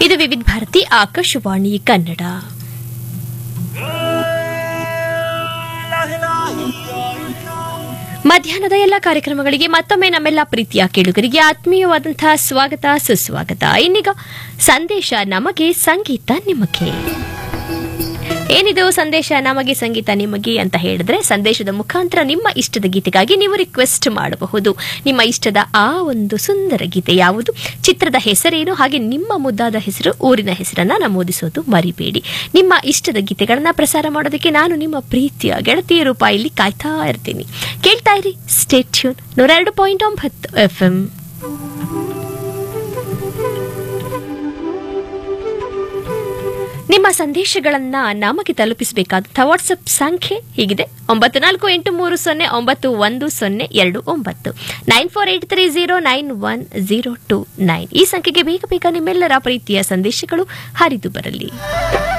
ಇದು ವಿವಿಧ ಭಾರತಿ ಆಕಾಶವಾಣಿ ಕನ್ನಡ ಮಧ್ಯಾಹ್ನದ ಎಲ್ಲ ಕಾರ್ಯಕ್ರಮಗಳಿಗೆ ಮತ್ತೊಮ್ಮೆ ನಮ್ಮೆಲ್ಲ ಪ್ರೀತಿಯ ಕೇಳುಗರಿಗೆ ಆತ್ಮೀಯವಾದಂತಹ ಸ್ವಾಗತ ಸುಸ್ವಾಗತ ಇನ್ನೀಗ ಸಂದೇಶ ನಮಗೆ ಸಂಗೀತ ನಿಮಗೆ ಏನಿದು ಸಂದೇಶ ನಮಗೆ ಸಂಗೀತ ನಿಮಗೆ ಅಂತ ಹೇಳಿದ್ರೆ ಸಂದೇಶದ ಮುಖಾಂತರ ನಿಮ್ಮ ಇಷ್ಟದ ಗೀತೆಗಾಗಿ ನೀವು ರಿಕ್ವೆಸ್ಟ್ ಮಾಡಬಹುದು ನಿಮ್ಮ ಇಷ್ಟದ ಆ ಒಂದು ಸುಂದರ ಗೀತೆ ಯಾವುದು ಚಿತ್ರದ ಹೆಸರೇನು ಹಾಗೆ ನಿಮ್ಮ ಮುದ್ದಾದ ಹೆಸರು ಊರಿನ ಹೆಸರನ್ನ ನಮೂದಿಸೋದು ಮರಿಬೇಡಿ ನಿಮ್ಮ ಇಷ್ಟದ ಗೀತೆಗಳನ್ನ ಪ್ರಸಾರ ಮಾಡೋದಕ್ಕೆ ನಾನು ನಿಮ್ಮ ಪ್ರೀತಿಯ ಗೆಳತಿಯ ರೂಪಾಯಲ್ಲಿ ಕಾಯ್ತಾ ಇರ್ತೀನಿ ಕೇಳ್ತಾ ಇರಿ ಸ್ಟೇಟ್ಯೂನ್ ನೂರ ಎರಡು ಪಾಯಿಂಟ್ ಒಂಬತ್ತು ಎಫ್ ಎಂ ನಿಮ್ಮ ಸಂದೇಶಗಳನ್ನ ನಮಗೆ ತಲುಪಿಸಬೇಕಾದಂತಹ ವಾಟ್ಸಪ್ ಸಂಖ್ಯೆ ಹೀಗಿದೆ ಒಂಬತ್ತು ನಾಲ್ಕು ಎಂಟು ಮೂರು ಸೊನ್ನೆ ಒಂಬತ್ತು ಒಂದು ಸೊನ್ನೆ ಎರಡು ಒಂಬತ್ತು nine four eight three zero nine one zero two nine ಈ ಸಂಖ್ಯೆಗೆ ಬೇಗ ಬೇಗ ನಿಮ್ಮೆಲ್ಲರ ಪ್ರೀತಿಯ ಸಂದೇಶಗಳು ಹರಿದು ಬರಲಿ